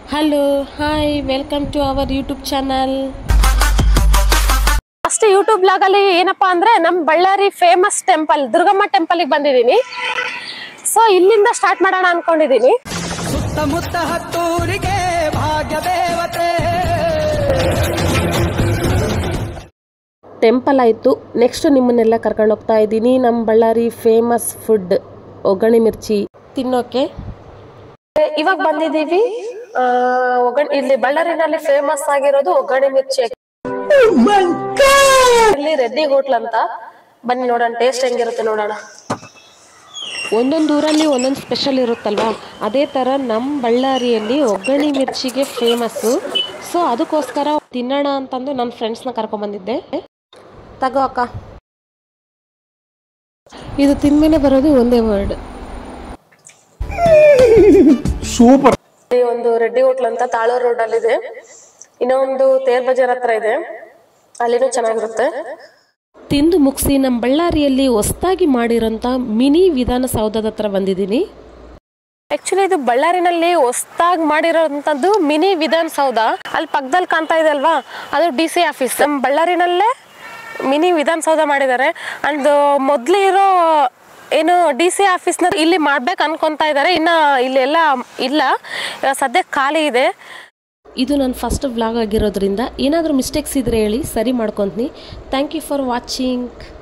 hello hi welcome to our YouTube channel first YouTube blog ಅಲ್ಲಿ ಏನಪ್ಪಾ ಅಂದ್ರೆ ನಮ್ Ballari famous temple Durgamma temple ಗೆ ಬಂದಿದ್ದೀನಿ ಸೊ ಇಲ್ಲಿಂದ ಸ್ಟಾರ್ಟ್ ಮಾಡೋಣ ಅನ್ಕೊಂಡಿದೀನಿ ಸುತ್ತಮುತ್ತ ಹತ್ತೂರಿಗೆ ಭಾಗ್ಯ ದೇವತೆ ಟೆಂಪಲ್ ಆಯಿತು ನೆಕ್ಸ್ಟ್ ನಿಮ್ಮನ್ನೆಲ್ಲ ಕರ್ಕೊಂಡು ಹೋಗ್ತಾ ಇದ್ದೀನಿ ನಮ್ಮ ಬಳ್ಳಾರಿ ಫೇಮಸ್ ಫುಡ್ ಒಗ್ಗರಣೆ ಮಿರ್ಚಿ ತಿನ್ನೋಕೆ ಇವಾಗ ಬಂದಿದೀವಿ ಆ, ಒಗ್ಗರಣೆ ಇಲ್ಲಿ ಬಳ್ಳಾರಿನಲ್ಲಿ ಫೇಮಸ್ ಆಗಿರೋದು ಒಗ್ಗರಣೆ ಮಿರ್ಚಿ ಇಲ್ಲಿ ರೆಡ್ಡಿ ಹೋಟ್ಲ್ ಅಂತ ಬನ್ನಿ ನೋಡೋಣ ಟೇಸ್ಟ್ ಹೆಂಗಿರುತ್ತೆ ನೋಡೋಣ ಒಂದೊಂದು ಊರಲ್ಲಿ ಒಂದೊಂದು ಸ್ಪೆಷಲ್ ಇರುತ್ತಲ್ವಾ ಅದೇ ಥರ ನಮ್ಮ ಬಳ್ಳಾರಿಯಲ್ಲಿ ಒಗ್ಗರಣೆ ಮಿರ್ಚಿಗೆ ಫೇಮಸ್ಸು ಸೊ ಅದಕ್ಕೋಸ್ಕರ ತಿನ್ನೋಣ ಅಂತಂದು ನನ್ನ ಫ್ರೆಂಡ್ಸ್ನ ಕರ್ಕೊಂಬಂದಿದ್ದೆ ತಗೋ ಅಕ್ಕ ಇದು ತಿಂದ್ಮೇಲೆ ಬರೋದು ಒಂದೇ ವರ್ಡ್ ಇಲ್ಲಿ ಒಂದು ರೆಡ್ಡಿ ಹೋಟ್ಲ್ ಅಂತ ತಾಳೂರ್ ರೋಡ್ ಅಲ್ಲಿ ಇದೆ ಇನ್ನೊಂದು ತೇರ್ ಬಜಾರ್ ಹತ್ರ ಇದೆ ಅಲ್ಲಿನೂ ಚೆನ್ನಾಗಿರುತ್ತೆ ತಿಂದು ಮುಗಿಸಿ ನಮ್ಮ ಬಳ್ಳಾರಿಯಲ್ಲಿ ಹೊಸ್ದಾಗಿ ಮಾಡಿರೋಂಥ ಮಿನಿ ವಿಧಾನಸೌಧದ ಹತ್ರ ಬಂದಿದ್ದೀನಿ ಆಕ್ಚುಲಿ ಇದು ಬಳ್ಳಾರಿನಲ್ಲಿ ಹೊಸದಾಗಿ ಮಾಡಿರೋಂಥದ್ದು ಮಿನಿ ವಿಧಾನಸೌಧ ಅಲ್ಲಿ ಪಕ್ಕದಲ್ಲಿ ಕಾಣ್ತಾ ಇದೆ ಅಲ್ವಾ ಅದು ಡಿ ಸಿ ಆಫೀಸ್ ನಮ್ಮ ಬಳ್ಳಾರಿನಲ್ಲೇ ಮಿನಿ ವಿಧಾನಸೌಧ ಮಾಡಿದ್ದಾರೆ ಅಂಡ್ ಮೊದ್ಲು ಇರೋ ಏನು ಡಿ ಸಿ ಆಫೀಸ್ನ ಇಲ್ಲಿ ಮಾಡ್ಬೇಕು ಅನ್ಕೊಂತಾ ಇದ್ದಾರೆ ಇನ್ನ ಇಲ್ಲೆಲ್ಲ ಇಲ್ಲ ಇವಾಗ ಸದ್ಯಕ್ಕೆ ಖಾಲಿ ಇದೆ ಇದು ನನ್ನ ಫಸ್ಟ್ ವ್ಲಾಗ್ ಆಗಿರೋದ್ರಿಂದ ಏನಾದರೂ ಮಿಸ್ಟೇಕ್ಸ್ ಇದ್ರೆ ಹೇಳಿ ಸರಿ ಮಾಡ್ಕೊತೀನಿ ಥ್ಯಾಂಕ್ ಯು ಫಾರ್ ವಾಚಿಂಗ್